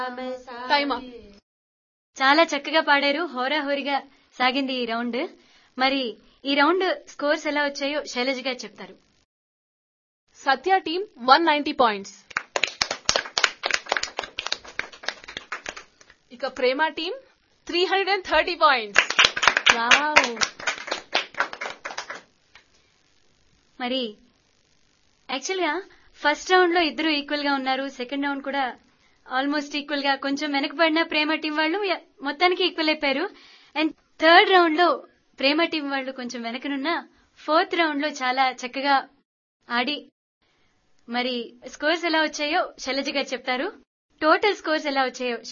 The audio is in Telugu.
టైమ్ అప్ చాలా చక్కగా పాడారు హోరాహోరీగా సాగింది ఈ రౌండ్ మరి ఈ రౌండ్ స్కోర్స్ ఎలా వచ్చాయో శైలజ గారు చెప్తారు Satya team one ninety points ఇక Prema team three hundred and thirty points మరి యాక్చువల్గా ఫస్ట్ రౌండ్ లో ఇద్దరు ఈక్వల్ గా ఉన్నారు సెకండ్ రౌండ్ కూడా ఆల్మోస్ట్ ఈక్వల్ గా కొంచెం వెనకబడిన ప్రేమ టీం వాళ్ళు య- మొత్తానికి ఈక్వల్ అయిపోయారు అండ్ థర్డ్ రౌండ్ లో ప్రేమ టీం వాళ్ళు కొంచెం వెనకనున్న ఫోర్త్ రౌండ్ లో చాలా చక్కగా ఆడి మరి స్కోర్స్ ఎలా వచ్చాయో శైలజ గారు చెప్తారు టోటల్ స్కోర్స్ ఎలా వచ్చాయో